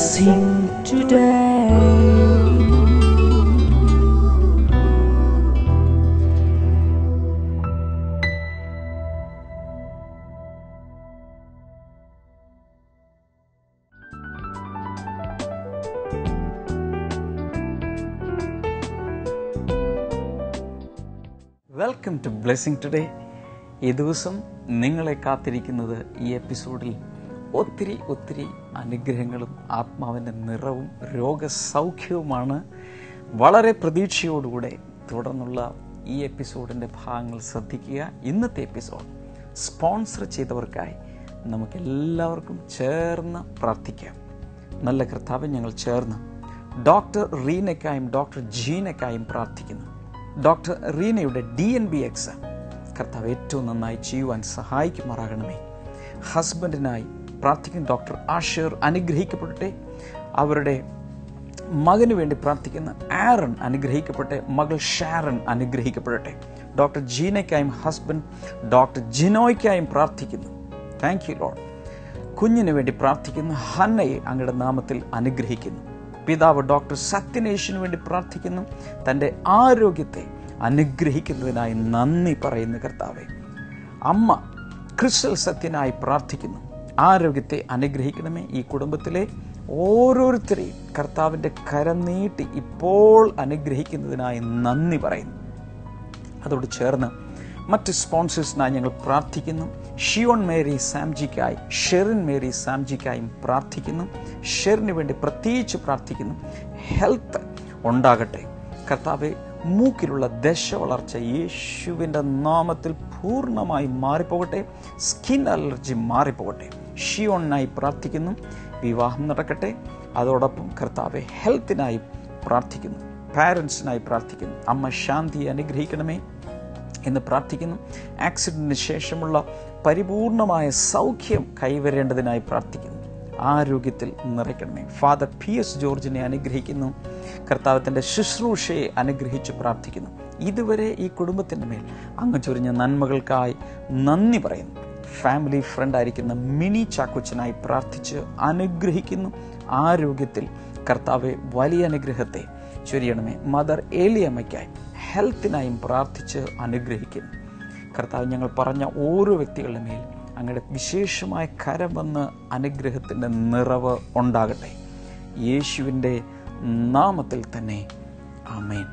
blessing today. Welcome to blessing today ഈ ദിവസം നിങ്ങളെ കാത്തിരിക്കുന്നത് ഈ എപ്പിസോഡിൽ ഒത്തിരി ഒത്തിരി അനുഗ്രഹങ്ങളും ആത്മാവിൻ്റെ നിറവും രോഗസൗഖ്യവുമാണ് വളരെ പ്രതീക്ഷയോടുകൂടെ തുടർന്നുള്ള ഈ എപ്പിസോഡിൻ്റെ ഭാഗങ്ങൾ ശ്രദ്ധിക്കുക ഇന്നത്തെ എപ്പിസോഡ് സ്പോൺസർ ചെയ്തവർക്കായി നമുക്കെല്ലാവർക്കും ചേർന്ന് പ്രാർത്ഥിക്കാം നല്ല കർത്താവ് ഞങ്ങൾ ചേർന്ന് ഡോക്ടർ റീനയ്ക്കായും ഡോക്ടർ ജീനയ്ക്കായും പ്രാർത്ഥിക്കുന്നു ഡോക്ടർ റീനയുടെ ഡി എൻ ബി എക്സാം കർത്താവ് ഏറ്റവും നന്നായി ചെയ്യുവാൻ സഹായിക്കുമാറാകണമേ ഹസ്ബൻഡിനായി പ്രാർത്ഥിക്കുന്ന ഡോക്ടർ ആഷർ അനുഗ്രഹിക്കപ്പെടട്ടെ അവരുടെ മകന് വേണ്ടി പ്രാർത്ഥിക്കുന്ന ആരൺ അനുഗ്രഹിക്കപ്പെട്ട് മകൾ ഷാരൺ അനുഗ്രഹിക്കപ്പെടട്ടെ ഡോക്ടർ ജീനയ്ക്കായും ഹസ്ബൻഡ് ഡോക്ടർ ജിനോയ്ക്കായും പ്രാർത്ഥിക്കുന്നു താങ്ക് യു ലോഡ് കുഞ്ഞിന് വേണ്ടി പ്രാർത്ഥിക്കുന്ന ഹന്നയെ അങ്ങയുടെ നാമത്തിൽ അനുഗ്രഹിക്കുന്നു പിതാവ് ഡോക്ടർ സത്യനേഷിന് വേണ്ടി പ്രാർത്ഥിക്കുന്നു തൻ്റെ ആരോഗ്യത്തെ അനുഗ്രഹിക്കുന്നതിനായി നന്ദി പറയുന്ന കർത്താവെ അമ്മ ക്രിസ്റ്റൽ സത്യനായി പ്രാർത്ഥിക്കുന്നു ആരോഗ്യത്തെ അനുഗ്രഹിക്കണമേ ഈ കുടുംബത്തിലെ ഓരോരുത്തരെയും കർത്താവിൻ്റെ കരം നീട്ടി ഇപ്പോൾ അനുഗ്രഹിക്കുന്നതിനായി നന്ദി പറയുന്നു അതോട് ചേർന്ന് മറ്റ് സ്പോൺസേഴ്സിനായി ഞങ്ങൾ പ്രാർത്ഥിക്കുന്നു ഷിയോൺ മേരി സാംജിക്കായി ഷെറിൻ മേരി സാംജിക്കായും പ്രാർത്ഥിക്കുന്നു ഷെറിന് വേണ്ടി പ്രത്യേകിച്ച് പ്രാർത്ഥിക്കുന്നു ഹെൽത്ത് ഉണ്ടാകട്ടെ കർത്താവെ മൂക്കിലുള്ള ദശ വളർച്ച യേശുവിൻ്റെ നാമത്തിൽ പൂർണ്ണമായി മാറിപ്പോകട്ടെ സ്കിൻ അലർജി മാറിപ്പോകട്ടെ ഷിയോണിനായി പ്രാർത്ഥിക്കുന്നു വിവാഹം നടക്കട്ടെ അതോടൊപ്പം കർത്താവെ ഹെൽത്തിനായി പ്രാർത്ഥിക്കുന്നു പാരൻസിനായി പ്രാർത്ഥിക്കുന്നു അമ്മ ശാന്തി അനുഗ്രഹിക്കണമേ എന്ന് പ്രാർത്ഥിക്കുന്നു ആക്സിഡന്റിന് ശേഷമുള്ള പരിപൂർണമായ സൗഖ്യം കൈവരേണ്ടതിനായി പ്രാർത്ഥിക്കുന്നു ആരോഗ്യത്തിൽ നിറയ്ക്കണമേ ഫാദർ പി എസ് ജോർജിനെ അനുഗ്രഹിക്കുന്നു കർത്താവത്തിൻ്റെ ശുശ്രൂഷയെ അനുഗ്രഹിച്ച് പ്രാർത്ഥിക്കുന്നു ഇതുവരെ ഈ കുടുംബത്തിൻ്റെ മേൽ അങ്ങ് ചൊരിഞ്ഞ നന്മകൾക്കായി നന്ദി പറയുന്നു ഫാമിലി ഫ്രണ്ട് ആയിരിക്കുന്ന മിനി ചാക്കുച്ചനായി പ്രാർത്ഥിച്ച് അനുഗ്രഹിക്കുന്നു ആരോഗ്യത്തിൽ കർത്താവെ വലിയ അനുഗ്രഹത്തെ ചൊരിയണമേ മദർ ഏലിയമ്മയ്ക്കായി ഹെൽത്തിനായും പ്രാർത്ഥിച്ച് അനുഗ്രഹിക്കുന്നു കർത്താവ് ഞങ്ങൾ പറഞ്ഞ ഓരോ വ്യക്തികളുടെ മേൽ അങ്ങയുടെ വിശേഷമായ കരം വന്ന് അനുഗ്രഹത്തിൻ്റെ നിറവ് ഉണ്ടാകട്ടെ യേശുവിൻ്റെ നാമത്തിൽ തന്നെ ആമേൻ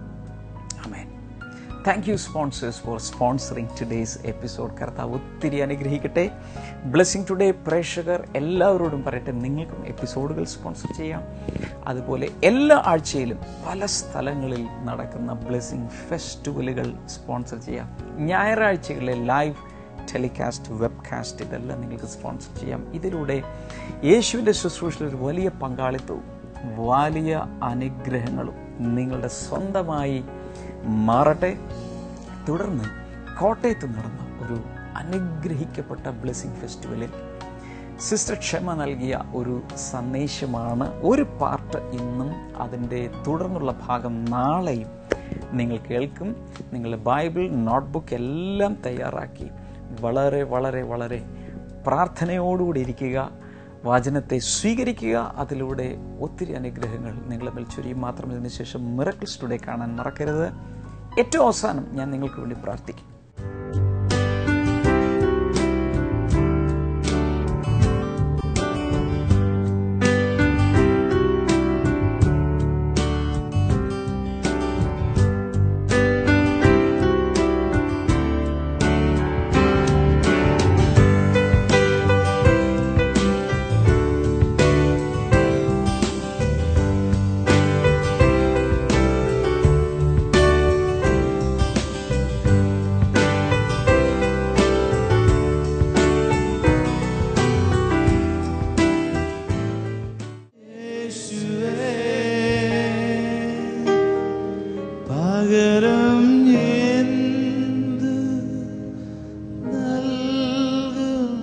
ആമേൻ thank you sponsors for sponsoring ടുഡേയ്സ് എപ്പിസോഡ് കർത്താവ് ഒത്തിരി അനുഗ്രഹിക്കട്ടെ ബ്ലെസ്സിങ് ടുഡേ പ്രേക്ഷകർ എല്ലാവരോടും പറയട്ടെ നിങ്ങൾക്കും എപ്പിസോഡുകൾ സ്പോൺസർ ചെയ്യാം അതുപോലെ എല്ലാ ആഴ്ചയിലും പല സ്ഥലങ്ങളിൽ നടക്കുന്ന ബ്ലെസ്സിങ് ഫെസ്റ്റിവലുകൾ സ്പോൺസർ ചെയ്യാം ഞായറാഴ്ചകളിലെ ലൈവ് ടെലികാസ്റ്റ് വെബ്കാസ്റ്റ് ഇതെല്ലാം നിങ്ങൾക്ക് സ്പോൺസർ ചെയ്യാം ഇതിലൂടെ യേശുവിൻ്റെ ശുശ്രൂഷയിൽ ഒരു വലിയ പങ്കാളിത്തവും വലിയ അനുഗ്രഹങ്ങളും നിങ്ങളുടെ സ്വന്തമായി മാറട്ടെ തുടർന്ന് കോട്ടയത്ത് നടന്ന ഒരു അനുഗ്രഹിക്കപ്പെട്ട ബ്ലെസ്സിങ് ഫെസ്റ്റിവലിൽ സിസ്റ്റർ ക്ഷമ നൽകിയ ഒരു സന്ദേശമാണ് ഒരു പാർട്ട് ഇന്നും അതിൻ്റെ തുടർന്നുള്ള ഭാഗം നാളെയും നിങ്ങൾ കേൾക്കും നിങ്ങളുടെ ബൈബിൾ നോട്ട്ബുക്ക് എല്ലാം തയ്യാറാക്കി വളരെ വളരെ വളരെ പ്രാർത്ഥനയോടുകൂടി ഇരിക്കുക വചനത്തെ സ്വീകരിക്കുക അതിലൂടെ ഒത്തിരി അനുഗ്രഹങ്ങൾ നിങ്ങളെ മേൽ ചൊരിയും മാത്രം ഇതിന് ശേഷം മിറക്കിൾസ് ടുഡേ കാണാൻ മറക്കരുത് ഏറ്റവും അവസാനം ഞാൻ നിങ്ങൾക്ക് വേണ്ടി പ്രാർത്ഥിക്കും പകരം എന്ത് നൽകും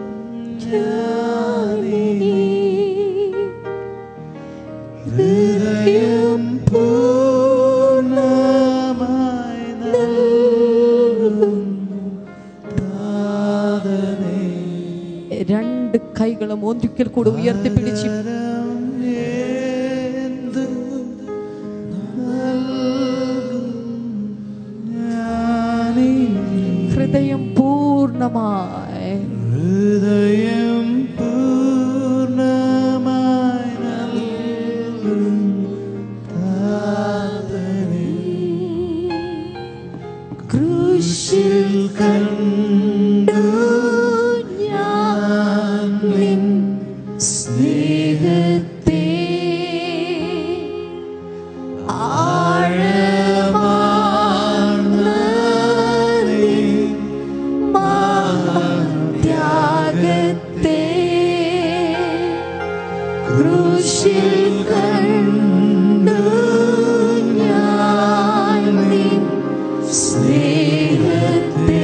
ഞാനിനി? ഹൃദയം പൂർണ്ണമായി നൽകുന്നു നാഥനേ. രണ്ട് കൈകളും ഒന്നിക്കൽ കൂടി ഉയർത്തിപ്പിടിച്ച് പകരം ആഴമാർന്ന നിൻ ത്യാഗത്തെ ക്രൂശിൽ കണ്ടു ഞാൻ നിൻ സ്നേഹത്തെ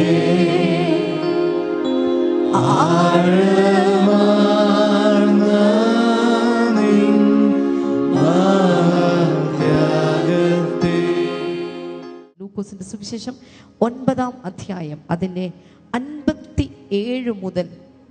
ആഴമാർന്ന നിൻ ത്യാഗത്തെ ലൂക്കോസിന്റെ സുവിശേഷം ഒൻപതാം അധ്യായം അതിൻ്റെ അൻപത്തി ഏഴ് മുതൽ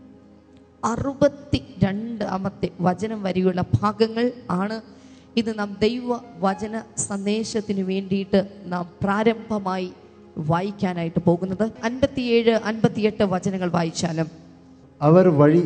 അറുപത്തി രണ്ടാമത്തെ വചനം വരെയുള്ള ഭാഗങ്ങൾ ആണ് ഇത് നാം ദൈവ വചന സന്ദേശത്തിന് വേണ്ടിയിട്ട് നാം പ്രാരംഭമായി വായിക്കാനായിട്ട് പോകുന്നത് അൻപത്തിയേഴ് അൻപത്തിയെട്ട് വചനങ്ങൾ വായിച്ചാലും അവർ വഴി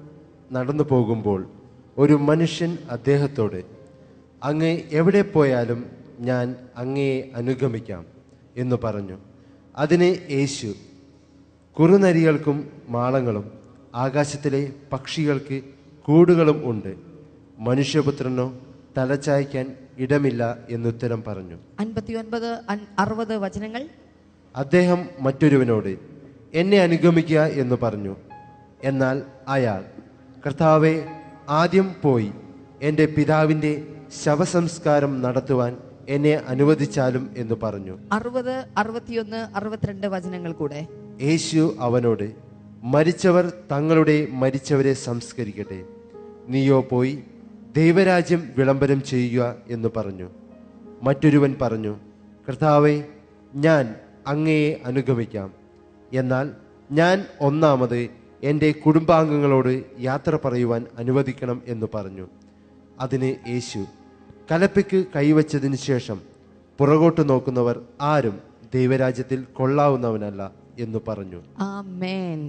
നടന്നു പോകുമ്പോൾ ഒരു മനുഷ്യൻ അദ്ദേഹത്തോട് അങ്ങ് എവിടെ പോയാലും ഞാൻ അങ്ങയെ അനുഗമിക്കാം എന്ന് പറഞ്ഞു അതിന് യേശു കുറുനരികൾക്കും മാളങ്ങളും ആകാശത്തിലെ പക്ഷികൾക്ക് കൂടുകളും ഉണ്ട് മനുഷ്യപുത്രനോ തലച്ചായ്ക്കാൻ ഇടമില്ല എന്നുത്തരം പറഞ്ഞു അൻപത്തി ഒൻപത് അറുപത് വചനങ്ങൾ അദ്ദേഹം മറ്റൊരുവനോട് എന്നെ അനുഗമിക്കുക എന്ന് പറഞ്ഞു എന്നാൽ അയാൾ കർത്താവെ ആദ്യം പോയി എൻ്റെ പിതാവിൻ്റെ ശവസംസ്കാരം നടത്തുവാൻ എന്നെ അനുവദിച്ചാലും എന്ന് പറഞ്ഞു അറുപത് അറുപത്തിയൊന്ന് അറുപത്തിരണ്ട് വചനങ്ങൾ കൂടെ യേശു അവനോട് മരിച്ചവർ തങ്ങളുടെ മരിച്ചവരെ സംസ്കരിക്കട്ടെ നീയോ പോയി ദൈവരാജ്യം വിളംബരം ചെയ്യുക എന്ന് പറഞ്ഞു മറ്റൊരുവൻ പറഞ്ഞു കർത്താവെ ഞാൻ അങ്ങയെ അനുഗമിക്കാം എന്നാൽ ഞാൻ ഒന്നാമത് എൻ്റെ കുടുംബാംഗങ്ങളോട് യാത്ര പറയുവാൻ അനുവദിക്കണം എന്ന് പറഞ്ഞു അതിന് യേശു കലപ്പയ്ക്ക് കൈവച്ചതിന് ശേഷം പുറകോട്ട് നോക്കുന്നവർ ആരും ദൈവരാജ്യത്തിൽ കൊള്ളാവുന്നവനല്ല എന്ന് പറഞ്ഞു ആമേൻ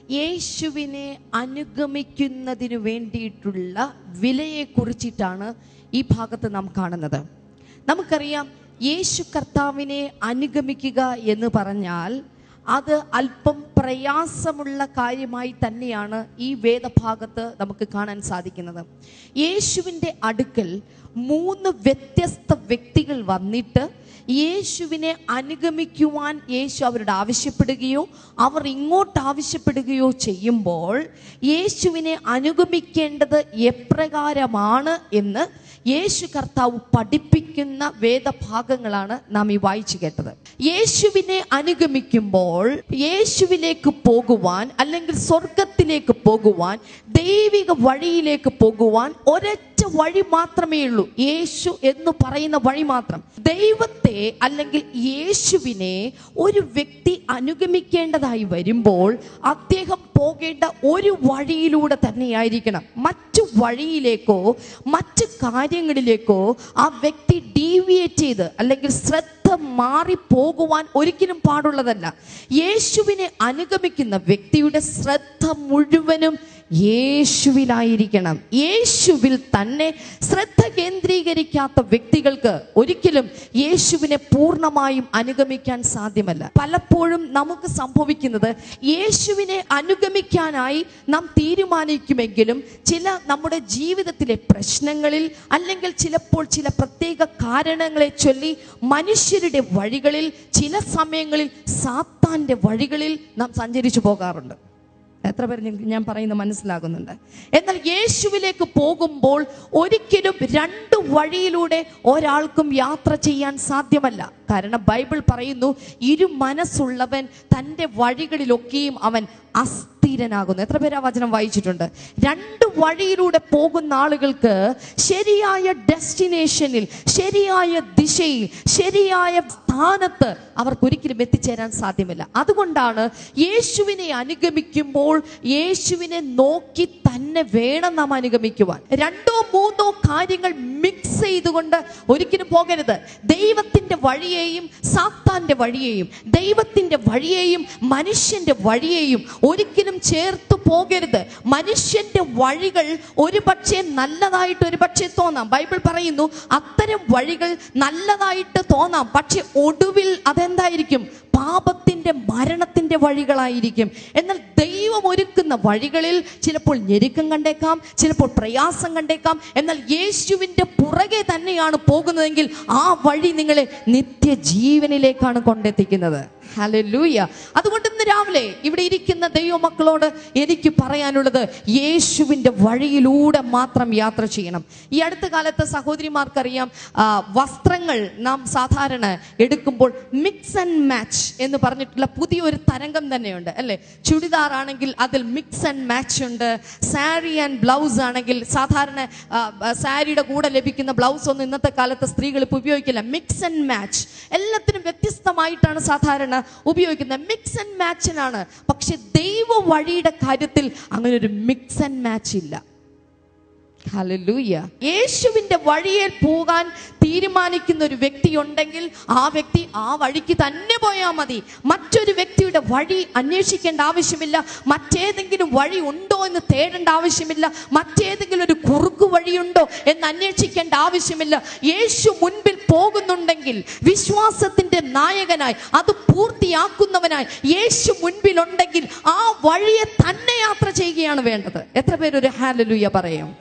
യേശുവിനെ അനുഗമിക്കുന്നതിന് വേണ്ടിയിട്ടുള്ള വിലയെ കുറിച്ചിട്ടാണ് ഈ ഭാഗത്ത് നാം കാണുന്നത് നമുക്കറിയാം യേശു കർത്താവിനെ അനുഗമിക്കുക എന്ന് പറഞ്ഞാൽ അത് അല്പം പ്രയാസമുള്ള കാര്യമായി തന്നെയാണ് ഈ വേദഭാഗത്ത് നമുക്ക് കാണാൻ സാധിക്കുന്നത് യേശുവിൻ്റെ അടുക്കൽ മൂന്ന് വ്യത്യസ്ത വ്യക്തികൾ വന്നിട്ട് യേശുവിനെ അനുഗമിക്കുവാൻ യേശു അവരോട് ആവശ്യപ്പെടുകയോ അവർ ഇങ്ങോട്ട് ആവശ്യപ്പെടുകയോ ചെയ്യുമ്പോൾ യേശുവിനെ അനുഗമിക്കേണ്ടത് എപ്രകാരമാണ് എന്ന് യേശു കർത്താവ് പഠിപ്പിക്കുന്ന വേദഭാഗങ്ങളാണ് നാം ഈ വായിച്ചു കേട്ടത് യേശുവിനെ അനുഗമിക്കുമ്പോൾ യേശുവിലേക്ക് പോകുവാൻ അല്ലെങ്കിൽ സ്വർഗത്തിലേക്ക് പോകുവാൻ ദൈവിക വഴിയിലേക്ക് പോകുവാൻ ഒരൊറ്റ വഴി മാത്രമേ ഉള്ളൂ യേശു എന്ന് പറയുന്ന വഴി മാത്രം ദൈവത്തെ അല്ലെങ്കിൽ യേശുവിനെ ഒരു വ്യക്തി അനുഗമിക്കേണ്ടതായി വരുമ്പോൾ അദ്ദേഹം പോകേണ്ട ഒരു വഴിയിലൂടെ തന്നെയായിരിക്കണം മറ്റു വഴിയിലേക്കോ മറ്റു കാര്യങ്ങളിലേക്കോ ആ വ്യക്തി ഡീവിയേറ്റ് ചെയ്ത് അല്ലെങ്കിൽ ശ്രദ്ധ മാറി പോകുവാൻ ഒരിക്കലും പാടുള്ളതല്ല യേശുവിനെ അനുഗമിക്കുന്ന വ്യക്തിയുടെ ശ്രദ്ധ മുഴുവനും യേശുവിലായിരിക്കണം യേശുവിൽ തന്നെ ശ്രദ്ധ കേന്ദ്രീകരിക്കാത്ത വ്യക്തികൾക്ക് ഒരിക്കലും യേശുവിനെ പൂർണ്ണമായും അനുഗമിക്കാൻ സാധ്യമല്ല പലപ്പോഴും നമുക്ക് സംഭവിക്കുന്നത് യേശുവിനെ അനുഗമിക്കാനായി നാം തീരുമാനിക്കുമെങ്കിലും ചില നമ്മുടെ ജീവിതത്തിലെ പ്രശ്നങ്ങളിൽ അല്ലെങ്കിൽ ചിലപ്പോൾ ചില പ്രത്യേക കാരണങ്ങളെ ചൊല്ലി മനുഷ്യരുടെ വഴികളിൽ ചില സമയങ്ങളിൽ സാത്താന്റെ വഴികളിൽ നാം സഞ്ചരിച്ചു പോകാറുണ്ട് എത്ര പേര് നിങ്ങൾക്ക് ഞാൻ പറയുന്നത് മനസ്സിലാകുന്നുണ്ട് എന്നാൽ യേശുവിലേക്ക് പോകുമ്പോൾ ഒരിക്കലും രണ്ട് വഴിയിലൂടെ ഒരാൾക്കും യാത്ര ചെയ്യാൻ സാധ്യമല്ല കാരണം ബൈബിൾ പറയുന്നു ഇരു മനസ്സുള്ളവൻ തൻ്റെ വഴികളിലൊക്കെയും അവൻ അസ്ഥിരനാകുന്നു എത്ര പേര് ആ വചനം വായിച്ചിട്ടുണ്ട് രണ്ട് വഴിയിലൂടെ പോകുന്ന ആളുകൾക്ക് ശരിയായ ഡെസ്റ്റിനേഷനിൽ ശരിയായ ദിശയിൽ ശരിയായ സ്ഥാനത്ത് അവർക്ക് ഒരിക്കലും എത്തിച്ചേരാൻ സാധ്യമല്ല അതുകൊണ്ടാണ് യേശുവിനെ അനുഗമിക്കുമ്പോൾ യേശുവിനെ നോക്കി തന്നെ വേണം നാം അനുഗമിക്കുവാൻ രണ്ടോ മൂന്നോ കാര്യങ്ങൾ മിക്സ് ചെയ്തുകൊണ്ട് ഒരിക്കലും പോകരുത് ദൈവത്തിന്റെ വഴിയെയും സാത്താന്റെ വഴിയെയും ദൈവത്തിന്റെ വഴിയെയും മനുഷ്യന്റെ വഴിയെയും ഒരിക്കലും ചേർത്ത് പോകരുത് മനുഷ്യന്റെ വഴികൾ ഒരു പക്ഷേ നല്ലതായിട്ട് ഒരു പക്ഷേ തോന്നാം ബൈബിൾ പറയുന്നു അത്തരം വഴികൾ നല്ലതായിട്ട് തോന്നാം പക്ഷെ ഒടുവിൽ അതെന്തായിരിക്കും പാപത്തിന്റെ മരണത്തിന്റെ വഴികളായിരിക്കും എന്നാൽ ദൈവം ഒരുക്കുന്ന വഴികളിൽ ചിലപ്പോൾ ഞെരുക്കം കണ്ടേക്കാം ചിലപ്പോൾ പ്രയാസം കണ്ടേക്കാം എന്നാൽ യേശുവിന്റെ പുറകെ തന്നെയാണ് പോകുന്നതെങ്കിൽ ആ വഴി നിങ്ങളെ നിത്യജീവനിലേക്കാണ് കൊണ്ടെത്തിക്കുന്നത് ഹല്ലേലൂയ അതുകൊണ്ട് ഇന്ന് രാവിലെ ഇവിടെ ഇരിക്കുന്ന ദൈവമക്കളോട് എനിക്ക് പറയാനുള്ളത് യേശുവിൻ്റെ വഴിയിലൂടെ മാത്രം യാത്ര ചെയ്യണം ഈ അടുത്ത കാലത്ത് സഹോദരിമാർക്കറിയാം ആ, വസ്ത്രങ്ങൾ നാം സാധാരണ എടുക്കുമ്പോൾ മിക്സ് ആൻഡ് മാച്ച് എന്ന് പറഞ്ഞിട്ടുള്ള പുതിയൊരു തരംഗം തന്നെയുണ്ട് അല്ലേ ചുടിദാർ ആണെങ്കിൽ അതിൽ മിക്സ് ആൻഡ് മാച്ച് ഉണ്ട് സാരി ആൻഡ് ബ്ലൗസ് ആണെങ്കിൽ സാധാരണ ആ, ആ, സാരിയുടെ കൂടെ ലഭിക്കുന്ന ബ്ലൗസ് ഒന്നും ഇന്നത്തെ കാലത്ത് സ്ത്രീകൾ ഇപ്പോൾ ഉപയോഗിക്കില്ല മിക്സ് ആൻഡ് മാച്ച് എല്ലാത്തിനും വ്യത്യസ്തമായിട്ടാണ് സാധാരണ ഉപയോഗിക്കുന്നത് മിക്സ് ആൻഡ് മാച്ചിനാണ് പക്ഷെ ദൈവ വഴിയുടെ കാര്യത്തിൽ അങ്ങനെ ഒരു മിക്സ് ആൻഡ് മാച്ച് ഇല്ല ഹല്ലേലൂയ യേശുവിന്റെ വഴിയെ പോകാൻ തീരുമാനിക്കുന്ന ഒരു വ്യക്തി ഉണ്ടെങ്കിൽ ആ വ്യക്തി ആ വഴിക്ക് തന്നെ പോയാൽ മതി മറ്റൊരു വ്യക്തിയുടെ വഴി അന്വേഷിക്കേണ്ട ആവശ്യമില്ല മറ്റേതെങ്കിലും വഴി ഉണ്ടോ എന്ന് തേടേണ്ട ആവശ്യമില്ല മറ്റേതെങ്കിലും ഒരു കുറുക്കു വഴിയുണ്ടോ എന്ന് അന്വേഷിക്കേണ്ട ആവശ്യമില്ല യേശു മുൻപിൽ പോകുന്നുണ്ടെങ്കിൽ വിശ്വാസത്തിന്റെ നായകനായി അത് പൂർത്തിയാക്കുന്നവനായി യേശു മുൻപിലുണ്ടെങ്കിൽ ആ വഴിയെ തന്നെ യാത്ര ചെയ്യുകയാണ് വേണ്ടത് എത്ര പേരൊരു ഹാലലൂയ പറയും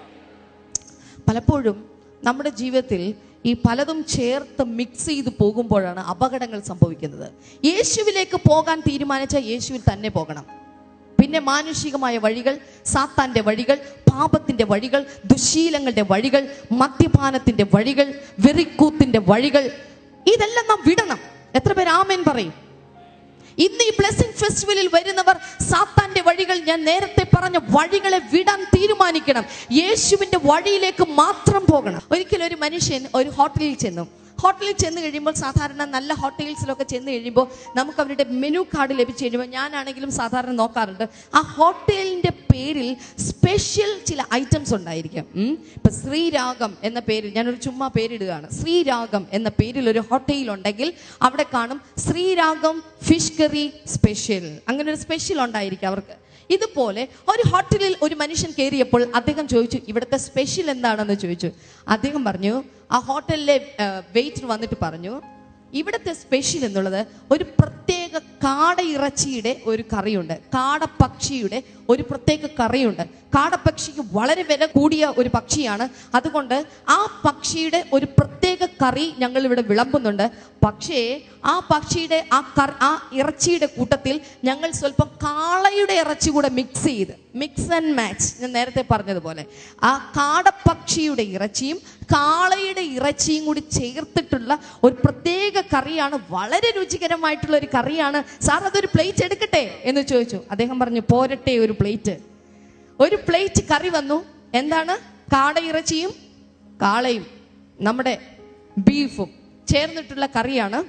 പലപ്പോഴും നമ്മുടെ ജീവിതത്തിൽ ഈ പലതും ചേർത്ത് മിക്സ് ചെയ്ത് പോകുമ്പോഴാണ് അപകടങ്ങൾ സംഭവിക്കുന്നത് യേശുവിലേക്ക് പോകാൻ തീരുമാനിച്ച യേശുവിൽ തന്നെ പോകണം പിന്നെ മാനുഷികമായ വഴികൾ സാത്താന്റെ വഴികൾ പാപത്തിന്റെ വഴികൾ ദുശീലങ്ങളുടെ വഴികൾ മദ്യപാനത്തിന്റെ വഴികൾ വെറിക്കൂത്തിന്റെ വഴികൾ ഇതെല്ലാം നാം വിടണം എത്ര പേര് ആമേൻ പറയും ഇന്ന് ഈ ബ്ലെസ്സിംഗ് ഫെസ്റ്റിവലിൽ വരുന്നവർ സാത്താന്റെ വഴികൾ ഞാൻ നേരത്തെ പറഞ്ഞ വഴികളെ വിടാൻ തീരുമാനിക്കണം യേശുവിന്റെ വഴിയിലേക്ക് മാത്രം പോകണം ഒരിക്കലും ഒരു മനുഷ്യൻ ഒരു ഹോട്ടലിൽ ചെന്നു ഹോട്ടലിൽ ചെന്ന് കഴിയുമ്പോൾ സാധാരണ നല്ല ഹോട്ടൽസിലൊക്കെ ചെന്ന് കഴിയുമ്പോൾ നമുക്ക് അവരുടെ മെനു കാർഡ് ലഭിച്ചു കഴിയുമ്പോൾ ഞാനാണെങ്കിലും സാധാരണ നോക്കാറുണ്ട് ആ ഹോട്ടലിന്റെ പേരിൽ സ്പെഷ്യൽ ചില ഐറ്റംസ് ഉണ്ടായിരിക്കും ഉം. ഇപ്പൊ ശ്രീരാഗം എന്ന പേരിൽ ഞാനൊരു ചുമ്മാ പേരിടുകയാണ് ശ്രീരാഗം എന്ന പേരിൽ ഒരു ഹോട്ടൽ ഉണ്ടെങ്കിൽ അവിടെ കാണും ശ്രീരാഗം ഫിഷ് കറി സ്പെഷ്യൽ അങ്ങനെ ഒരു സ്പെഷ്യൽ ഉണ്ടായിരിക്കും അവർക്ക് ഇതുപോലെ ഒരു ഹോട്ടലിൽ ഒരു മനുഷ്യൻ കയറിയപ്പോൾ അദ്ദേഹം ചോദിച്ചു ഇവിടുത്തെ സ്പെഷ്യൽ എന്താണെന്ന് ചോദിച്ചു അദ്ദേഹം പറഞ്ഞു ആ ഹോട്ടലിലെ വെയിറ്റർ വന്നിട്ട് പറഞ്ഞു ഇവിടുത്തെ സ്പെഷ്യൽ എന്നുള്ളത് ഒരു പ്രത്യേക കാടയിറച്ചിയുടെ ഒരു കറിയുണ്ട് കാടപ്പക്ഷിയുടെ ഒരു പ്രത്യേക കറിയുണ്ട് കാടപ്പക്ഷിക്ക് വളരെ വില കൂടിയ ഒരു പക്ഷിയാണ് അതുകൊണ്ട് ആ പക്ഷിയുടെ ഒരു പ്രത്യേക കറി ഞങ്ങൾ ഇവിടെ വിളമ്പുന്നുണ്ട് പക്ഷേ ആ പക്ഷിയുടെ ആ കർ ആ ഇറച്ചിയുടെ കൂട്ടത്തിൽ ഞങ്ങൾ സ്വല്പം കാളയുടെ ഇറച്ചി കൂടെ മിക്സ് ചെയ്ത് മിക്സ് ആൻഡ് മാച്ച് ഞാൻ നേരത്തെ പറഞ്ഞതുപോലെ ആ കാടപ്പക്ഷിയുടെ ഇറച്ചിയും കാളയുടെ ഇറച്ചിയും കൂടി ചേർത്തിട്ടുള്ള ഒരു പ്രത്യേക കറിയാണ് വളരെ രുചികരമായിട്ടുള്ള ഒരു കറിയാണ് സാർ അതൊരു പ്ലേറ്റ് എടുക്കട്ടെ എന്ന് ചോദിച്ചു അദ്ദേഹം പറഞ്ഞു പോരട്ടെ ഒരു പ്ലേറ്റ് ഒരു പ്ലേറ്റ് കറി വന്നു എന്താണ് കാടയിറച്ചിയും കാളയും നമ്മുടെ ബീഫും ചേർന്നിട്ടുള്ള കറിയാണ്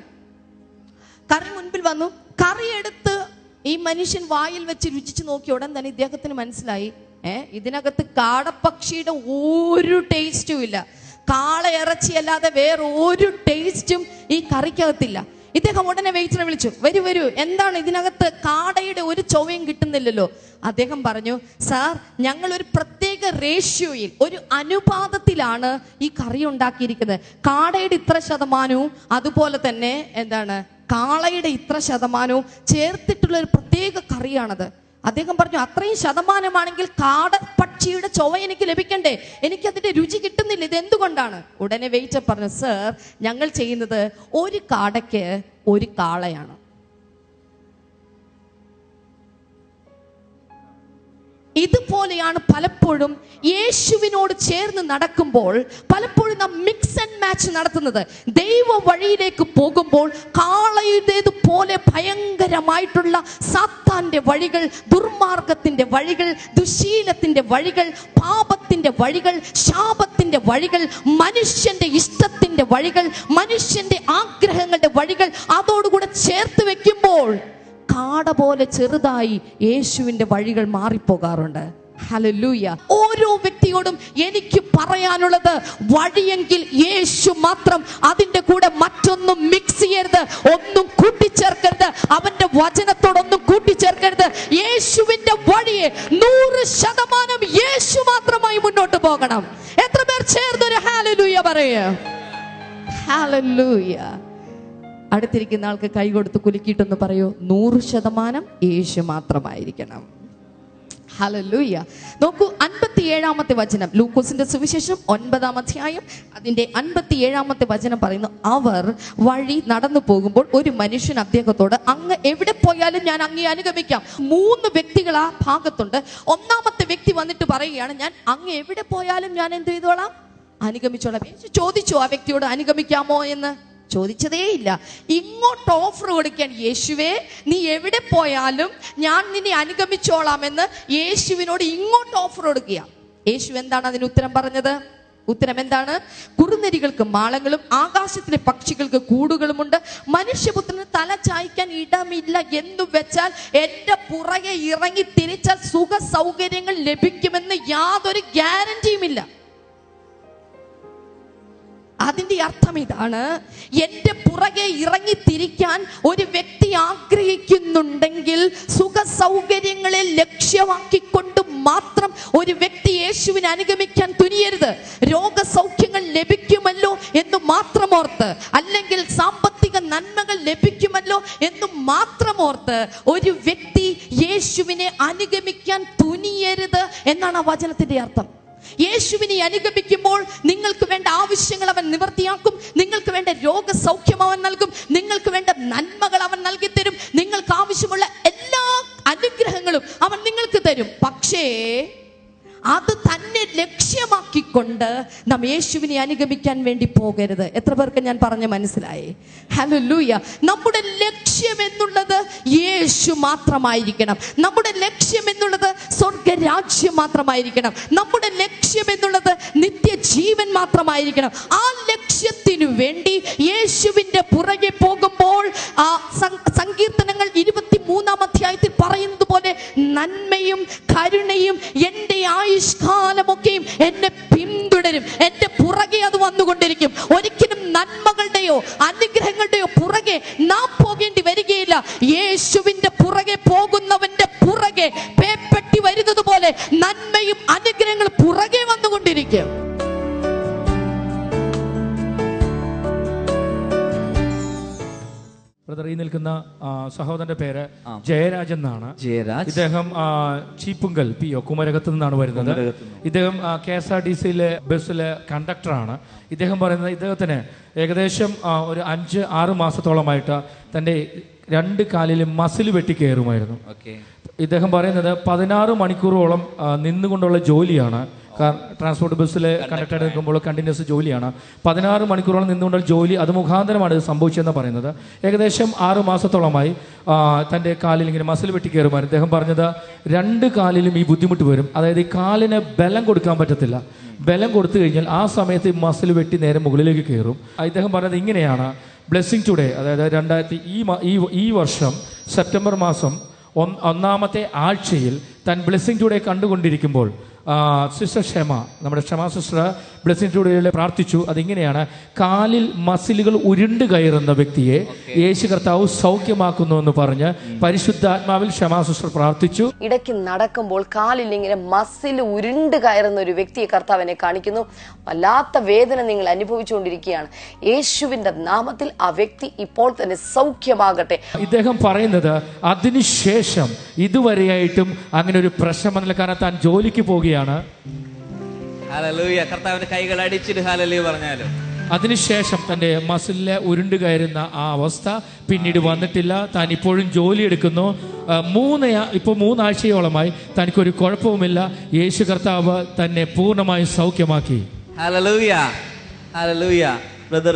കറി മുൻപിൽ വന്നു കറി എടുത്ത് ഈ മനുഷ്യൻ വായിൽ വെച്ച് രുചിച്ച് നോക്കിയ ഉടൻ തന്നെ ഇദ്ദേഹത്തിന് മനസ്സിലായി ഏ ഇതിനകത്ത് കാടപ്പക്ഷിയുടെ ഒരു ടേസ്റ്റും ഇല്ല കാള ഇറച്ചി അല്ലാതെ വേറെ ഒരു ടേസ്റ്റും ഈ കറിക്കകത്തില്ല ഇദ്ദേഹം ഉടനെ വെയിറ്ററെ വിളിച്ചു വരൂ വരൂ എന്താണ് ഇതിനകത്ത് കാടയുടെ ഒരു ചൊവ്വയും കിട്ടുന്നില്ലല്ലോ അദ്ദേഹം പറഞ്ഞു സാർ ഞങ്ങൾ ഒരു പ്രത്യേക റേഷ്യോയിൽ ഒരു അനുപാതത്തിലാണ് ഈ കറി ഉണ്ടാക്കിയിരിക്കുന്നത് കാടയുടെ ഇത്ര ശതമാനവും അതുപോലെ തന്നെ എന്താണ് കാളയുടെ ഇത്ര ശതമാനവും ചേർത്തിട്ടുള്ള ഒരു പ്രത്യേക കറിയാണത് അദ്ദേഹം പറഞ്ഞു അത്രയും ശതമാനമാണെങ്കിൽ കാട പക്ഷിയുടെ ചൊവ എനിക്ക് ലഭിക്കണ്ടേ എനിക്ക് അതിന്റെ രുചി കിട്ടുന്നില്ല ഇത് എന്തുകൊണ്ടാണ് ഉടനെ വെയിറ്റർ പറഞ്ഞു സർ ഞങ്ങൾ ചെയ്യുന്നത് ഒരു കാടയ്ക്ക് ഒരു കാളയാണ് ഇതുപോലെയാണ് പലപ്പോഴും യേശുവിനോട് ചേർന്ന് നടക്കുമ്പോൾ പലപ്പോഴും നാം മിക്സ് ആൻഡ് മാച്ച് നടത്തുന്നത് ദൈവ വഴിയിലേക്ക് പോകുമ്പോൾ കാളയുടേത് പോലെ ഭയങ്കരമായിട്ടുള്ള സാത്താന്റെ വഴികൾ ദുർമാർഗത്തിന്റെ വഴികൾ ദുശീലത്തിന്റെ വഴികൾ പാപത്തിന്റെ വഴികൾ ശാപത്തിന്റെ വഴികൾ മനുഷ്യന്റെ ഇഷ്ടത്തിന്റെ വഴികൾ മനുഷ്യന്റെ ആഗ്രഹങ്ങളുടെ വഴികൾ അതോടുകൂടെ ചേർത്ത് വെക്കുമ്പോൾ കാട പോലെ ചെറുതായി യേശുവിന്റെ വഴികൾ മാറിപ്പോകാറുണ്ട് ഹല്ലേലൂയ ഓരോ വ്യക്തിയോടും എനിക്ക് പറയാനുള്ളത് വഴിയെങ്കിൽ യേശു മാത്രം അതിന്റെ കൂടെ മറ്റൊന്നും മിക്സ് ചെയ്യരുത് ഒന്നും കൂട്ടിച്ചേർക്കരുത് അവന്റെ വചനത്തോടൊന്നും കൂട്ടിച്ചേർക്കരുത് യേശുവിന്റെ വഴിയെ നൂറ് ശതമാനം യേശു മാത്രമായി മുന്നോട്ട് പോകണം എത്ര പേർ ചേർന്നൊരു ഹാലലൂയ പറയ ഹാലലൂയ അടുത്തിരിക്കുന്ന ആൾക്ക് കൈ കൊടുത്ത് കുലുക്കിയിട്ടൊന്ന് പറയൂ നൂറ് ശതമാനം യേശു മാത്രമായിരിക്കണം ഹലലൂയ നോക്കൂ അൻപത്തി ഏഴാമത്തെ വചനം ലൂക്കോസിന്റെ സുവിശേഷം ഒൻപതാം അധ്യായം അതിന്റെ അൻപത്തി ഏഴാമത്തെ വചനം പറയുന്നു അവർ വഴി നടന്നു പോകുമ്പോൾ ഒരു മനുഷ്യൻ അദ്ദേഹത്തോട് അങ്ങ് എവിടെ പോയാലും ഞാൻ അങ്ങേ അനുഗമിക്കാം മൂന്ന് വ്യക്തികൾ ആ ഭാഗത്തുണ്ട് ഒന്നാമത്തെ വ്യക്തി വന്നിട്ട് പറയുകയാണ് ഞാൻ അങ്ങ് എവിടെ പോയാലും ഞാൻ എന്ത് ചെയ്തോളാം അനുഗമിച്ചോളാം യേശു ചോദിച്ചു ആ വ്യക്തിയോട് അനുഗമിക്കാമോ എന്ന് ചോദിച്ചതേയില്ല ഇങ്ങോട്ട് ഓഫർ കൊടുക്കാൻ യേശുവേ നീ എവിടെ പോയാലും ഞാൻ നിന്നെ അനുഗമിച്ചോളാമെന്ന് യേശുവിനോട് ഇങ്ങോട്ട് ഓഫർ കൊടുക്കുക യേശു എന്താണ് അതിന് ഉത്തരം പറഞ്ഞത് ഉത്തരം എന്താണ് കുറുനരികൾക്ക് മാളങ്ങളും ആകാശത്തിലെ പക്ഷികൾക്ക് കൂടുകളുമുണ്ട് മനുഷ്യപുത്രന് തല ചായ്ക്കാൻ ഇടമില്ല എന്ന് വെച്ചാൽ എന്റെ പുറകെ ഇറങ്ങി തിരിച്ചാൽ സുഖ സൗകര്യങ്ങൾ ലഭിക്കുമെന്ന് യാതൊരു ഗ്യാരണ്ടിയുമില്ല അതിന്റെ അർത്ഥം ഇതാണ് എന്റെ പുറകെ ഇറങ്ങി തിരിക്കാൻ ഒരു വ്യക്തി ആഗ്രഹിക്കുന്നുണ്ടെങ്കിൽ സുഖ സൗകര്യങ്ങളെ ലക്ഷ്യമാക്കിക്കൊണ്ട് മാത്രം ഒരു വ്യക്തി യേശുവിനെ അനുഗമിക്കാൻ തുനിയരുത് രോഗസൗഖ്യങ്ങൾ ലഭിക്കുമല്ലോ എന്ന് മാത്രം ഓർത്ത് അല്ലെങ്കിൽ സാമ്പത്തിക നന്മകൾ ലഭിക്കുമല്ലോ എന്ന് മാത്രം ഓർത്ത് ഒരു വ്യക്തി യേശുവിനെ അനുഗമിക്കാൻ തുനിയരുത് എന്നാണ് ആ വചനത്തിന്റെ അർത്ഥം യേശുവിനെ അനുഗമിക്കുമ്പോൾ നിങ്ങൾക്ക് വേണ്ട ആവശ്യങ്ങൾ അവൻ നിവർത്തിയാക്കും നിങ്ങൾക്ക് വേണ്ട രോഗസൗഖ്യം അവൻ നൽകും നിങ്ങൾക്ക് വേണ്ട നന്മകൾ അവൻ നൽകി തരും നിങ്ങൾക്ക് ആവശ്യമുള്ള എല്ലാ അനുഗ്രഹങ്ങളും അവൻ നിങ്ങൾക്ക് തരും പക്ഷേ അത് തന്നെ ലക്ഷ്യമാക്കിക്കൊണ്ട് നാം യേശുവിനെ അനുഗമിക്കാൻ വേണ്ടി പോകരുത് എത്ര പേർക്ക് ഞാൻ പറഞ്ഞ മനസ്സിലായി ഹലോ ലൂയ നമ്മുടെ ലക്ഷ്യം എന്നുള്ളത് യേശു മാത്രമായിരിക്കണം നമ്മുടെ ലക്ഷ്യം എന്നുള്ളത് സ്വർഗരാജ്യം മാത്രമായിരിക്കണം നമ്മുടെ ലക്ഷ്യം എന്നുള്ളത് നിത്യജീവൻ മാത്രമായിരിക്കണം ആ ലക്ഷ്യത്തിനു വേണ്ടി യേശുവിന്റെ പുറകെ പോകുമ്പോൾ ആ സം- സങ്കീർത്തനങ്ങൾ ഇരുപത്തി മൂന്നാം അധ്യായത്തിൽ പറയുന്നത് പോലെ നന്മയും കരുണയും എൻ്റെ ആയുഷ്കാലമൊക്കെയും എന്നെ പിന്തുടരും എൻ്റെ പുറകെ അത് വന്നുകൊണ്ടിരിക്കും ഒരിക്കലും നന്മകളുടെയോ അനുഗ്രഹങ്ങളുടെയോ പുറകെ നാം പോകേണ്ടി വരികയില്ല യേശുവിന്റെ പുറകെ പോകുന്നവന്റെ പുറകെ പേപ്പെട്ടി വരുന്നത് പോലെ നന്മയും അനുഗ്രഹങ്ങളും പുറകെ വന്നുകൊണ്ടിരിക്കും ബ്രദർ ഈ നിൽക്കുന്ന ആ, സഹോദരന്റെ പേര് ജയരാജ് എന്നാണ് ജയരാജ് ഇദ്ദേഹം ആ, ചീപ്പുങ്കൽ പി ഒ കുമരകത്ത് നിന്നാണ് വരുന്നത് ഇദ്ദേഹം കെ എസ് ആർ ടി സിയിലെ ബസ്സിലെ കണ്ടക്ടറാണ് ഇദ്ദേഹം പറയുന്നത് ഇദ്ദേഹത്തിന് ഏകദേശം ആ, ഒരു അഞ്ച് ആറ് മാസത്തോളമായിട്ട് തൻ്റെ രണ്ട് കാലിലും മസിൽ വെട്ടി കയറുമായിരുന്നു ഓക്കെ ഇദ്ദേഹം പറയുന്നത് പതിനാറ് മണിക്കൂറോളം ആ, നിന്നുകൊണ്ടുള്ള ജോലിയാണ് കാർ ട്രാൻസ്പോർട്ട് ബസ്സിൽ കണ്ടക്ടർ നിൽക്കുമ്പോൾ കണ്ടിന്യൂസ് ജോലിയാണ് പതിനാറ് മണിക്കൂറോളം നിന്നുകൊണ്ടുള്ള ജോലി അത് മുഖാന്തരമാണ് ഇത് സംഭവിച്ചതെന്ന് പറയുന്നത് ഏകദേശം ആറ് മാസത്തോളമായി ആ, തൻ്റെ കാലിൽ ഇങ്ങനെ മസിൽ വെട്ടി കയറുമായിരുന്നു ഇദ്ദേഹം പറഞ്ഞത് രണ്ട് കാലിലും ഈ ബുദ്ധിമുട്ട് വരും അതായത് ഈ കാലിന് ബലം കൊടുക്കാൻ പറ്റത്തില്ല ബലം കൊടുത്തു കഴിഞ്ഞാൽ ആ സമയത്ത് ഈ മസിൽ വെട്ടി നേരെ മുകളിലേക്ക് കയറും ആ, ഇദ്ദേഹം പറഞ്ഞത് ഇങ്ങനെയാണ് ബ്ലെസ്സിങ് ടുഡേ അതായത് രണ്ടായിരത്തി ഈ മ- ഈ ഈ വർഷം സെപ്റ്റംബർ മാസം ഒന്ന് ഒന്നാമത്തെ ആഴ്ചയിൽ താൻ ബ്ലെസ്സിങ് ടുഡേ കണ്ടുകൊണ്ടിരിക്കുമ്പോൾ ആ, സിസ്റ്റർ ക്ഷമ നമ്മുടെ ക്ഷമ സിസ്റ്റർ ബ്ലെസ്സിങ് ടുഡേയിൽ പ്രാർത്ഥിച്ചു അതിങ്ങനെയാണ് കാലിൽ മസിലുകൾ ഉരുണ്ട് കയറുന്ന വ്യക്തിയെ യേശു കർത്താവ് സൗഖ്യമാക്കുന്നു എന്ന് പറഞ്ഞ് പരിശുദ്ധാത്മാവിൽ ക്ഷമ സിസ്റ്റർ പ്രാർത്ഥിച്ചു ഇടയ്ക്ക് നടക്കുമ്പോൾ കാലിൽ ഇങ്ങനെ മസിൽ ഉരുണ്ട് കയറുന്ന ഒരു വ്യക്തിയെ കർത്താവിനെ കാണിക്കുന്നു വല്ലാത്ത വേദന നിങ്ങൾ അനുഭവിച്ചുകൊണ്ടിരിക്കുകയാണ് യേശുവിന്റെ നാമത്തിൽ ആ വ്യക്തി ഇപ്പോൾ തന്നെ സൗഖ്യമാകട്ടെ ഇദ്ദേഹം പറയുന്നത് അതിനുശേഷം ഇതുവരെയായിട്ടും അങ്ങനെ ഒരു പ്രശ്നം വന്നില്ല കാരണം താൻ ജോലിക്ക് പോവുകയാണ് ഹല്ലേലൂയ കർത്താവിന്റെ കൈകൾ അടിച്ചിട്ട് ഹല്ലേലൂയ പറഞ്ഞാലും അതിനുശേഷം തൻ്റെ മസിലിലെ ഉരുണ്ട് കയറുന്ന ആ അവസ്ഥ പിന്നീട് വന്നിട്ടില്ല താൻ ഇപ്പോഴും ജോലി എടുക്കുന്നു ആ, മൂന്ന് ഇപ്പോൾ മൂന്നാഴ്ചയോളമായി തനിക്കൊരു കുഴപ്പവുമില്ല യേശു കർത്താവ് തന്നെ പൂർണ്ണമായും സൗഖ്യമാക്കി ഹല്ലേലൂയ ഹല്ലേലൂയ ബ്രദർ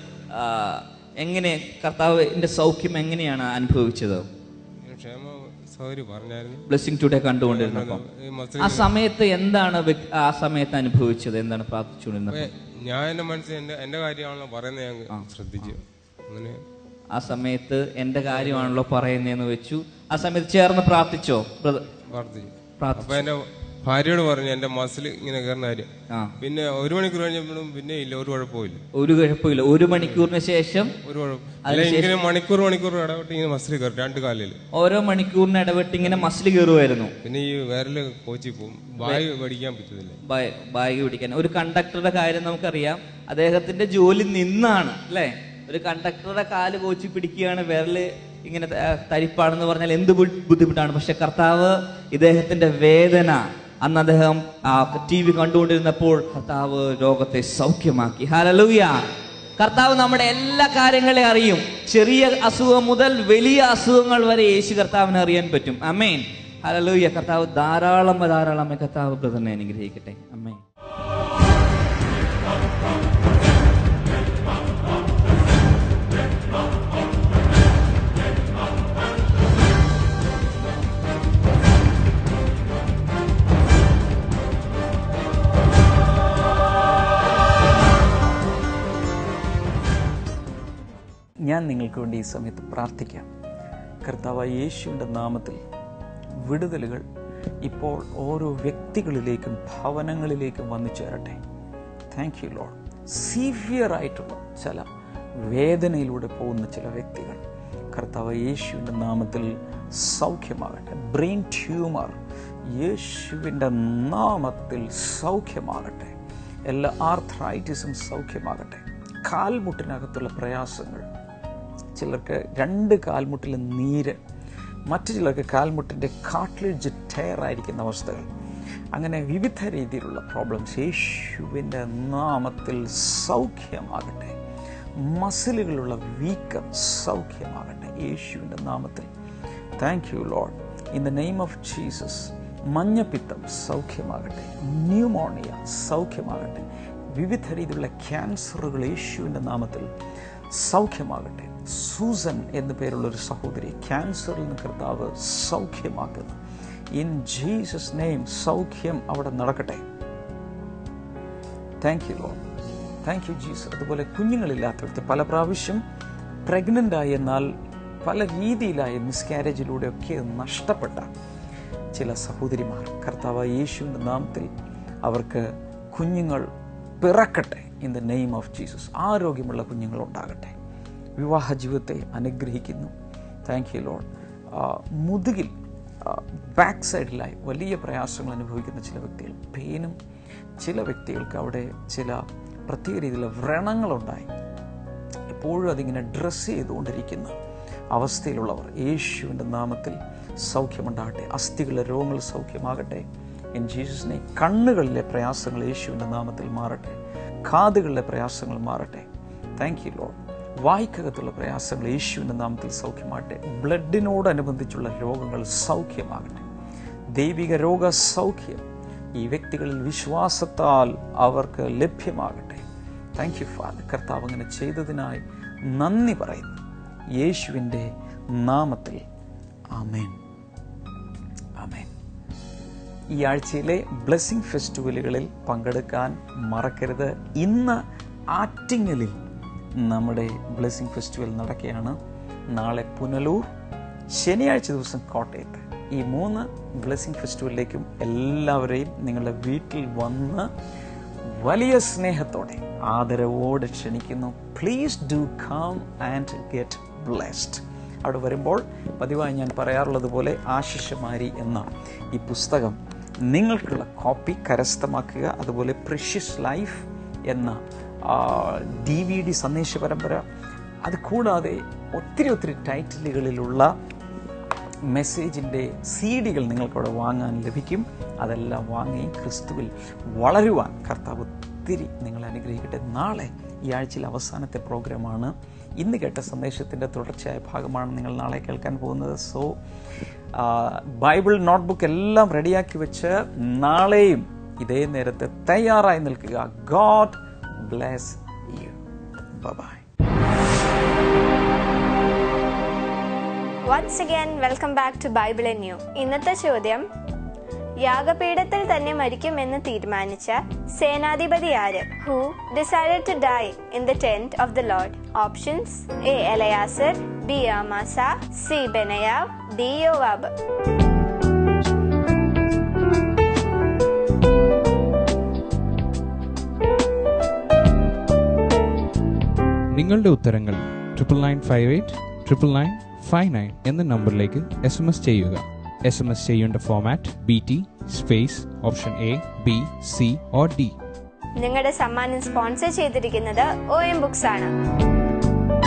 എങ്ങനെ കർത്താവിന്റെ സൗഖ്യം എങ്ങനെയാണ് അനുഭവിച്ചത് ക്ഷേമ സൗകര്യം പറഞ്ഞായിരുന്നു ബ്ലെസ്സിങ് ടുഡേ കണ്ടുകൊണ്ടിരുന്നപ്പം ഈ മസിൽ ആ സമയത്ത് എന്താണ് വ്യക്- ആ സമയത്ത് അനുഭവിച്ചത് എന്താണ് പ്രാർത്ഥിച്ചുകൊണ്ടിരുന്നത് ഞാൻ എന്റെ മനസ്സിൽ എന്റെ എന്റെ കാര്യമാണല്ലോ പറയുന്നത് ഞാൻ ശ്രദ്ധിച്ചു അങ്ങനെ ആ സമയത്ത് എന്റെ കാര്യമാണല്ലോ പറയുന്നതെന്ന് വെച്ചു ആ സമയത്ത് ചേർന്ന് പ്രാർത്ഥിച്ചോ ബ്രദർ പ്രാർത്ഥിച്ചു പ്രാർത്ഥിച്ചു. അപ്പൊ എന്റെ ഭാര്യയോട് പറഞ്ഞു എന്റെ മസിൽ ഇങ്ങനെ കയറുന്ന കാര്യം ആ പിന്നെ ഒരു മണിക്കൂർ കഴിഞ്ഞപ്പോഴും പിന്നെ ഇല്ല ഒരു കുഴപ്പമില്ല ഒരു കുഴപ്പമില്ല ഒരു മണിക്കൂറിന് ശേഷം ഒരു കുഴപ്പം അല്ല ഇങ്ങനെ മണിക്കൂർ മണിക്കൂർ ഇടപെട്ട് ഇങ്ങനെ മസിൽ കയറും രണ്ട് കാലിൽ ഓരോ മണിക്കൂറിന് ഇടപെട്ട് ഇങ്ങനെ മസിൽ കയറുമായിരുന്നു പിന്നെ ഈ വിരല് കോച്ചി പോകും വായു പഠിക്കാൻ പറ്റത്തില്ല ബാഗ് പിടിക്കാൻ ഒരു കണ്ടക്ടറുടെ കാര്യം നമുക്കറിയാം അദ്ദേഹത്തിന്റെ ജോലി നിന്നാണ് അല്ലേ ഒരു കണ്ടക്ടറുടെ കാല് കോച്ചി പിടിക്കുകയാണ് വിരല് ഇങ്ങനെ ത- തരിപ്പാണെന്ന് പറഞ്ഞാൽ എന്ത് ബു- ബുദ്ധിമുട്ടാണ് പക്ഷെ കർത്താവ് ഇദ്ദേഹത്തിന്റെ വേദന അന്ന് അദ്ദേഹം ടി വി കണ്ടുകൊണ്ടിരുന്നപ്പോൾ കർത്താവ് രോഗത്തെ സൗഖ്യമാക്കി ഹലലൂയ കർത്താവ് നമ്മുടെ എല്ലാ കാര്യങ്ങളെ അറിയും ചെറിയ അസുഖം മുതൽ വലിയ അസുഖങ്ങൾ വരെ യേശു കർത്താവിനെ അറിയാൻ പറ്റും അമ്മേൻ ഹലലൂയ കർത്താവ് ധാരാളം ധാരാളം കർത്താവ് ബ്രദറിനെ അനുഗ്രഹിക്കട്ടെ അമ്മേൻ ഞാൻ നിങ്ങൾക്ക് വേണ്ടി ഈ സമയത്ത് പ്രാർത്ഥിക്കാം കർത്താവായ യേശുവിൻ്റെ നാമത്തിൽ വിടുതലുകൾ ഇപ്പോൾ ഓരോ വ്യക്തികളിലേക്കും ഭവനങ്ങളിലേക്കും വന്നു ചേരട്ടെ താങ്ക് യു ലോഡ് സീവിയർ ആയിട്ടുള്ള ചില വേദനയിലൂടെ പോകുന്ന ചില വ്യക്തികൾ കർത്താവ് യേശുവിൻ്റെ നാമത്തിൽ സൗഖ്യമാകട്ടെ ബ്രെയിൻ ട്യൂമർ യേശുവിൻ്റെ നാമത്തിൽ സൗഖ്യമാകട്ടെ എല്ലാ ആർത്രൈറ്റിസും സൗഖ്യമാകട്ടെ കാൽമുട്ടിനകത്തുള്ള പ്രയാസങ്ങൾ ചിലർക്ക് രണ്ട് കാൽമുട്ടിലെ നീര് മറ്റു ചിലർക്ക് കാൽമുട്ടിൻ്റെ കാട്ട്ലേജ് ടയർ ആയിരിക്കുന്ന അവസ്ഥകൾ അങ്ങനെ വിവിധ രീതിയിലുള്ള പ്രോബ്ലംസ് യേശുവിൻ്റെ നാമത്തിൽ സൗഖ്യമാകട്ടെ മസിലുകളുള്ള വീക്കം സൗഖ്യമാകട്ടെ യേശുവിൻ്റെ നാമത്തിൽ thank you lord in the name of Jesus മഞ്ഞപ്പിത്തം സൗഖ്യമാകട്ടെ ന്യൂമോണിയ സൗഖ്യമാകട്ടെ വിവിധ രീതിയിലുള്ള ക്യാൻസറുകൾ യേശുവിൻ്റെ നാമത്തിൽ സൗഖ്യമാകട്ടെ സൂസൻ എന്നു പേരുള്ള ഒരു സഹോദരി ക്യാൻസറിൽ നിന്ന് കർത്താവ് സൗഖ്യമാക്കുന്നു ഇൻ ജീസസ് നെയിം സൗഖ്യം അവിടെ നടക്കട്ടെ thank you lord thank you Jesus അതുപോലെ കുഞ്ഞുങ്ങളില്ലാത്തവർക്ക് പല പ്രാവശ്യം പ്രഗ്നൻ്റ് ആയി എന്നാൽ പല രീതിയിലായ മിസ്കാരേജിലൂടെയൊക്കെ നഷ്ടപ്പെട്ട ചില സഹോദരിമാർ കർത്താവ് യേശുവിൻ്റെ നാമത്തിൽ അവർക്ക് കുഞ്ഞുങ്ങൾ പിറക്കട്ടെ in the name of Jesus ആരോഗ്യമുള്ള കുഞ്ഞുങ്ങൾ ഉണ്ടാകട്ടെ വിവാഹ ജീവിതത്തെ അനുഗ്രഹിക്കുന്നു താങ്ക് യു ലോഡ് മുതുകിൽ ബാക്ക് സൈഡിലായി വലിയ പ്രയാസങ്ങൾ അനുഭവിക്കുന്ന ചില വ്യക്തികൾ പെയിനും ചില വ്യക്തികൾക്ക് അവിടെ ചില പ്രത്യേക രീതിയിലുള്ള വ്രണങ്ങളുണ്ടായി എപ്പോഴും അതിങ്ങനെ ഡ്രസ്സ് ചെയ്തുകൊണ്ടിരിക്കുന്ന അവസ്ഥയിലുള്ളവർ യേശുവിൻ്റെ നാമത്തിൽ സൗഖ്യമുണ്ടാകട്ടെ അസ്ഥികളിലെ രോഗങ്ങൾ സൗഖ്യമാകട്ടെ ഇൻ ജീസസിനെ കണ്ണുകളിലെ പ്രയാസങ്ങൾ യേശുവിൻ്റെ നാമത്തിൽ മാറട്ടെ കാതുകളിലെ പ്രയാസങ്ങൾ മാറട്ടെ താങ്ക് യു ലോഡ് വായ്ക്കകത്തുള്ള പ്രയാസങ്ങൾ യേശുവിൻ്റെ നാമത്തിൽ സൗഖ്യമാകട്ടെ ബ്ലഡിനോടനുബന്ധിച്ചുള്ള രോഗങ്ങൾ സൗഖ്യമാകട്ടെ ദൈവിക രോഗ സൗഖ്യം ഈ വ്യക്തികളിൽ വിശ്വാസത്താൽ അവർക്ക് ലഭ്യമാകട്ടെ താങ്ക് യു ഫാദർ കർത്താവ് അങ്ങനെ ചെയ്തതിനായി നന്ദി പറയുന്നു യേശുവിൻ്റെ നാമത്തിൽ ആമേൻ ആമേൻ ഈ ആഴ്ചയിലെ ബ്ലെസ്സിങ് ഫെസ്റ്റിവലുകളിൽ പങ്കെടുക്കാൻ മറക്കരുത് ഇന്ന് ആറ്റിങ്ങലിൽ നമ്മുടെ ബ്ലെസ്സിങ് ഫെസ്റ്റിവൽ നടക്കുകയാണ് നാളെ പുനലൂർ ശനിയാഴ്ച ദിവസം കോട്ടയത്ത് ഈ മൂന്ന് ബ്ലെസ്സിങ് ഫെസ്റ്റിവലിലേക്കും എല്ലാവരെയും നിങ്ങളുടെ വീട്ടിൽ വന്ന് വലിയ സ്നേഹത്തോടെ ആദരവോടെ ക്ഷണിക്കുന്നു please do come and get blessed അവിടെ വരുമ്പോൾ പതിവായി ഞാൻ പറയാറുള്ളത് പോലെ ആശിഷമാരി എന്ന ഈ പുസ്തകം നിങ്ങൾക്കുള്ള കോപ്പി കരസ്ഥമാക്കുക അതുപോലെ പ്രിഷ്യസ് ലൈഫ് എന്ന ഡി വി ഡി സന്ദേശ പരമ്പര അത് കൂടാതെ ഒത്തിരി ഒത്തിരി ടൈറ്റിലുകളിലുള്ള മെസ്സേജിൻ്റെ സി ഡികൾ നിങ്ങൾക്കവിടെ വാങ്ങാൻ ലഭിക്കും അതെല്ലാം വാങ്ങി ക്രിസ്തുവിൽ വളരുവാൻ കർത്താവ് ഒത്തിരി നിങ്ങളെ അനുഗ്രഹിക്കട്ടെ നാളെ ഈ ആഴ്ചയിൽ അവസാനത്തെ പ്രോഗ്രാമാണ് ഇന്ന് കേട്ട സന്ദേശത്തിൻ്റെ തുടർച്ചയായ ഭാഗമാണ് നിങ്ങൾ നാളെ കേൾക്കാൻ പോകുന്നത് സോ ബൈബിൾ നോട്ട്ബുക്ക് എല്ലാം റെഡിയാക്കി വെച്ച് നാളെയും ഇതേ നേരത്തെ തയ്യാറായി നിൽക്കുക God bless you bye once again welcome back to Bible and new ഇന്നത്തെ ചോദ്യം യാഗപീഠത്തിൽ തന്നെ മരിക്കുമെന്ന് തീരുമാനിച്ച സേനാധിപതി ആര് who decided to die in the tent of the Lord options A Eleazar B Amasa C Benaiah D Joab നിങ്ങളുടെ ഉത്തരങ്ങൾ triple nine five eight triple nine five nine എന്ന നമ്പറിലേക്ക് എസ് എം എസ് ചെയ്യുക എസ് എം എസ് ചെയ്യേണ്ട format B T space option A B C or D നിങ്ങളുടെ സമ്മാനം sponsor ചെയ്തിരിക്കുന്നത് O M books ആണ്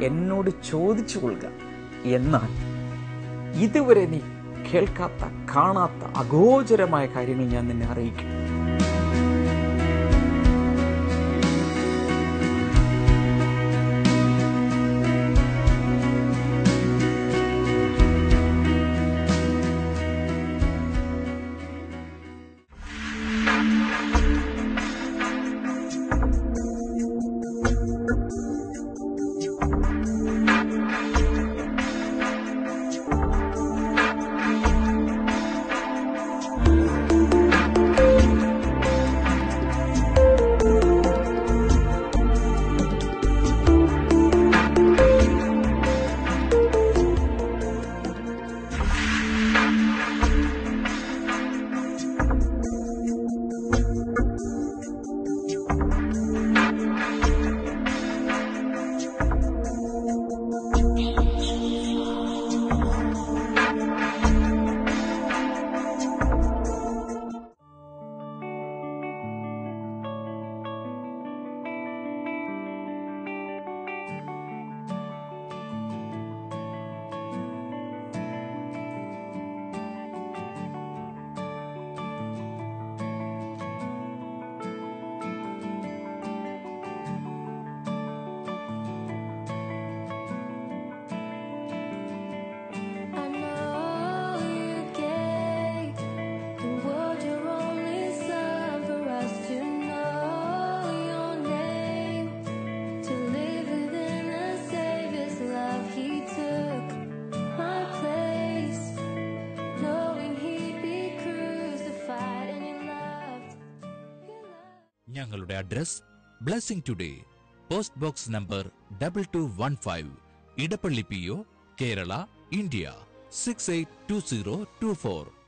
എന്നോട് ചോദിച്ചു കൊള്ളുക എന്നാൽ ഇതുവരെ നീ കേൾക്കാത്ത കാണാത്ത അഗോചരമായ കാര്യങ്ങൾ ഞാൻ നിന്നെ അറിയിക്കും I know you gave the world your only son for us to know your name, to live within a Savior's love. He took my place, knowing he'd be crucified and he loved. ഞങ്ങളുടെ address blessing today post box number double two one five Edappally P O Kerala India six eight two zero two four